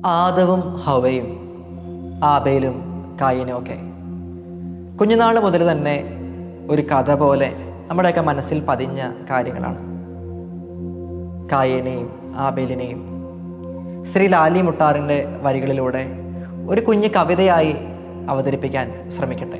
ആദവും ഹവയും ആബേലും കായിനും ഒക്കെ കുഞ്ഞുനാൾ മുതൽ തന്നെ ഒരു കഥ പോലെ നമ്മുടെയൊക്കെ മനസ്സിൽ പതിഞ്ഞ കാര്യങ്ങളാണ് കായേനെയും ആബേലിനെയും ശ്രീ ലാലി മുട്ടാറിൻ്റെ വരികളിലൂടെ ഒരു കുഞ്ഞു കവിതയായി അവതരിപ്പിക്കാൻ ശ്രമിക്കട്ടെ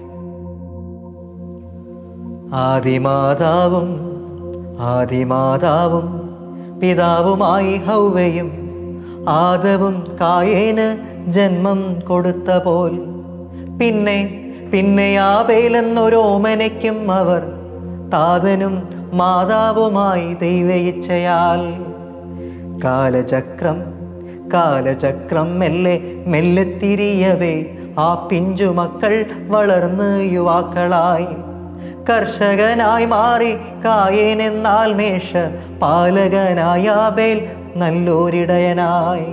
ആദിമാതാവും ആദിമാതാവും പിതാവുമായി ഹൗവയും ആദവും കായേന് ജന്മം കൊടുത്ത പോൽ പിന്നെ പിന്നെ ആബേലെന്നൊരോമനയ്ക്കും അവർ താതനും മാതാവുമായി ദൈവയിച്ചയാൽ കാലചക്രം കാലചക്രം മെല്ലെ മെല്ലെ തിരിയവേ ആ പിഞ്ചു മക്കൾ വളർന്ന് യുവാക്കളായി കർഷകനായി മാറി കായേനെന്നാൽ മേഷ പാലകനായ ആബേൽ നല്ലൊരിടയനായി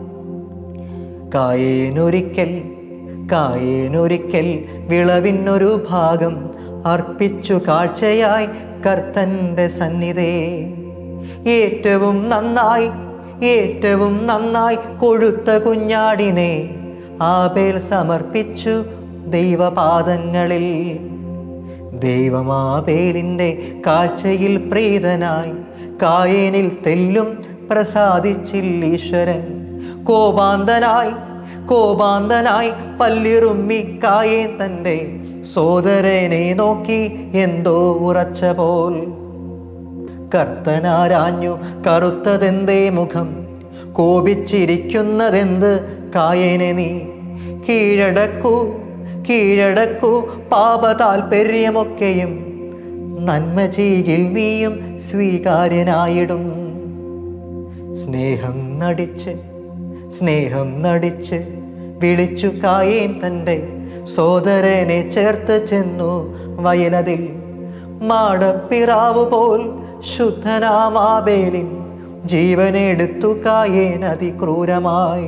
കായേനൊരിക്കൽ കായേനൊരിക്കൽ വിളവിനൊരു ഭാഗം അർപ്പിച്ചു കാഴ്ചയായി കർത്തൻ്റെ സന്നിധേ ഏറ്റവും നന്നായി ഏറ്റവും നന്നായി കൊഴുത്ത കുഞ്ഞാടിനെ ആബേൽ സമർപ്പിച്ചു ദൈവപാദങ്ങളിൽ ദൈവമാബേലിൻ്റെ കാഴ്ചയിൽ പ്രീതനായി കായേനിൽ തെല്ലും പ്രസാദിച്ചില്ലീശ്വരൻ കോപാന്തനായി കോപാന്തനായി പല്ലിറുമ്മി കായേൻ തൻ്റെ സോദരനെ നോക്കി എന്തോ ഉറച്ച പോൽ കർത്തനാരാഞ്ഞു കറുത്തതെന്തേ മുഖം കോപിച്ചിരിക്കുന്നതെന്ത് കായേനെ നീ കീഴടക്കൂ കീഴടക്കൂ പാപ താൽപ്പര്യമൊക്കെയും നന്മ ചെയ്യിൽ നീയും സ്വീകാര്യനായിടും സ്നേഹം നടിച്ച് സ്നേഹം നടിച്ച് വിളിച്ചു കായേൻ തൻ്റെ സോദരനെ ചേർത്ത് ചെന്നു വയലതിൽ മാടപ്പിറാവു പോൽ ശുദ്ധനാമാബേലിൻ ജീവനെടുത്തു കായേൻ അതിക്രൂരമായി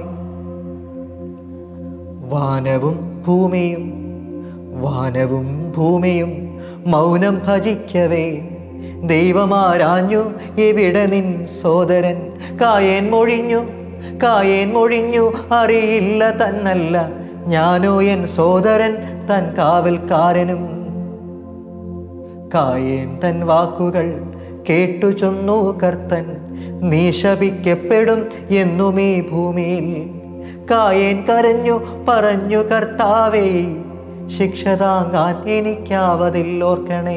വാനവും ഭൂമിയും വാനവും ഭൂമിയും മൗനം ഭജിക്കവേ ദൈവമാരാഞ്ഞു എവിടെ നിൻ സോദരൻ കായേൻ മൊഴിഞ്ഞു കായേൻ മൊഴിഞ്ഞു അറിയില്ല തന്നല്ല ഞാനോ എൻ സോദരൻ തൻ കാവൽക്കാരനും കായേൻ തൻ വാക്കുകൾ കേട്ടു ചൊന്നു കർത്തൻ നീ ശപിക്കപ്പെടും എന്നും ഈ ഭൂമിയിൽ കായേൻ കരഞ്ഞു പറഞ്ഞു കർത്താവേ ശിക്ഷ താങ്ങാൻ എനിക്കാവതില്ലോർക്കണേ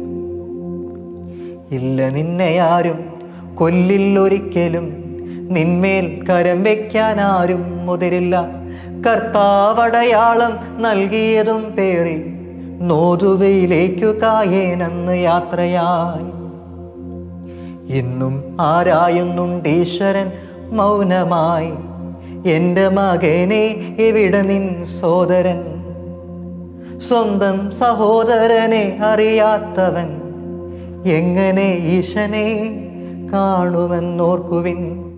ഇല്ല നിന്നെ ആരും കൊല്ലില്ലൊരിക്കലും നിന്മേൽ കരം വയ്ക്കാൻ ആരും മുതിരില്ല കർത്താവടയാളം നൽകിയതും പേറി നോതുവയിലേക്കു കായേനെന്ന് യാത്രയായി ഇന്നും ആരായുന്നുണ്ട് ഈശ്വരൻ മൗനമായി എൻ്റെ മകനെ എവിടെ നിൻ സോദരൻ സ്വന്തം സഹോദരനെ അറിയാത്തവൻ എങ്ങനെ ഈശനെ കാണുമെന്നോർക്കുവിൻ